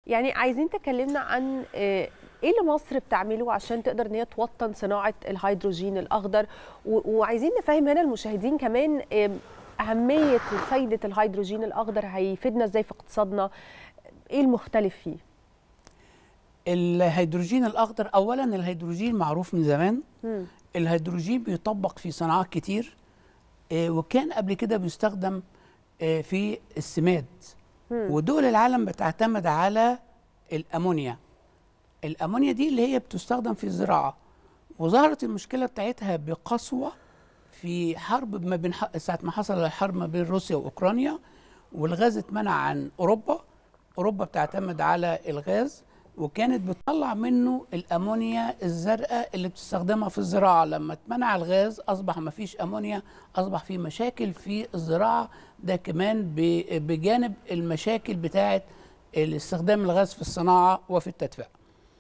يعني عايزين تكلمنا عن آه، ايه اللي مصر بتعمله عشان تقدر ان هي توطن صناعه الهيدروجين الاخضر و- وعايزين نفهم هنا المشاهدين كمان آه، اهميه وفايده الهيدروجين الاخضر هيفيدنا ازاي في اقتصادنا ايه المختلف فيه الهيدروجين الاخضر اولا الهيدروجين معروف من زمان مم. الهيدروجين بيطبق في صناعات كتير آه، وكان قبل كده بيستخدم آه، في السماد مم. ودول العالم بتعتمد على الامونيا الامونيا دي اللي هي بتستخدم في الزراعه وظهرت المشكله بتاعتها بقسوه في حرب ما بين ح- ساعه ما حصل الحرب ما بين روسيا واوكرانيا والغاز اتمنع عن اوروبا اوروبا بتعتمد على الغاز وكانت بتطلع منه الامونيا الزرقاء اللي بتستخدمها في الزراعه لما اتمنع الغاز اصبح ما فيش امونيا اصبح في مشاكل في الزراعه ده كمان ب- بجانب المشاكل بتاعه استخدام الغاز في الصناعه وفي التدفئه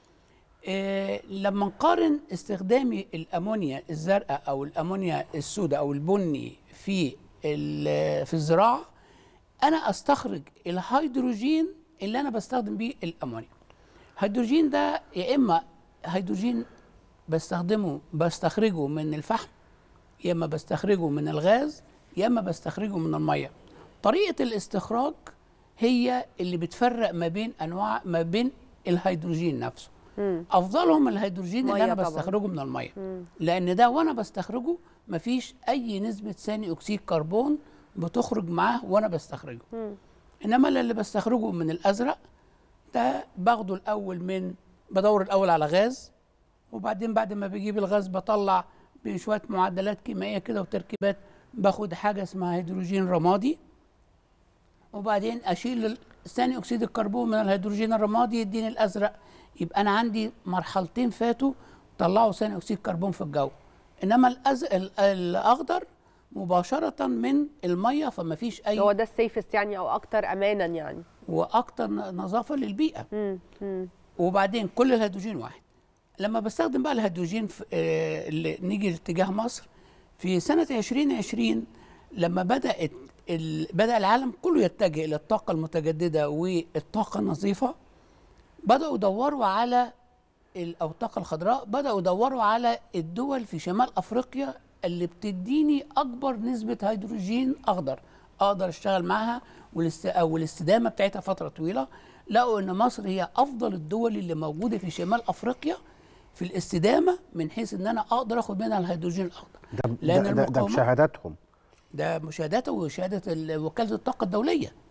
إيه لما نقارن استخدام الامونيا الزرقاء او الامونيا السوداء او البني في ال- في الزراعه انا استخرج الهيدروجين اللي انا بستخدم بيه الامونيا الهيدروجين ده يا اما هيدروجين بستخدمه بستخرجه من الفحم يا اما بستخرجه من الغاز يا اما بستخرجه من الميه طريقه الاستخراج هي اللي بتفرق ما بين انواع ما بين الهيدروجين نفسه مم. افضلهم الهيدروجين اللي مية انا طبعاً. بستخرجه من الميه مم. لان ده وانا بستخرجه مفيش اي نسبه ثاني اكسيد كربون بتخرج معاه وانا بستخرجه مم. انما اللي بستخرجه من الازرق ده باخده الاول من بدور الاول على غاز وبعدين بعد ما بجيب الغاز بطلع بشويه معدلات كيميائيه كده وتركيبات باخد حاجه اسمها هيدروجين رمادي وبعدين اشيل ثاني اكسيد الكربون من الهيدروجين الرمادي يديني الازرق يبقى انا عندي مرحلتين فاتوا طلعوا ثاني اكسيد كربون في الجو انما الأز... ال- الاخضر مباشره من الميه فما فيش اي هو ده السيفست يعني او اكتر امانا يعني واكتر ن- نظافه للبيئه مم. مم. وبعدين كل الهيدروجين واحد لما بستخدم بقى الهيدروجين في آه، اللي نيجي لاتجاه مصر في سنه 2020 لما بدات ال... بدا العالم كله يتجه الى الطاقه المتجدده والطاقه النظيفه بداوا يدوروا على ال- او الطاقه الخضراء بداوا يدوروا على الدول في شمال افريقيا اللي بتديني اكبر نسبه هيدروجين اخضر اقدر اشتغل معاها والاست... او الاستدامه بتاعتها فتره طويله لقوا ان مصر هي افضل الدول اللي موجوده في شمال افريقيا في الاستدامه من حيث ان انا اقدر اخد منها الهيدروجين الاخضر ده لأن ده, ده, ده المقاومة- بشهاداتهم ده مشاهداته وشهاده ال- وكاله الطاقه الدوليه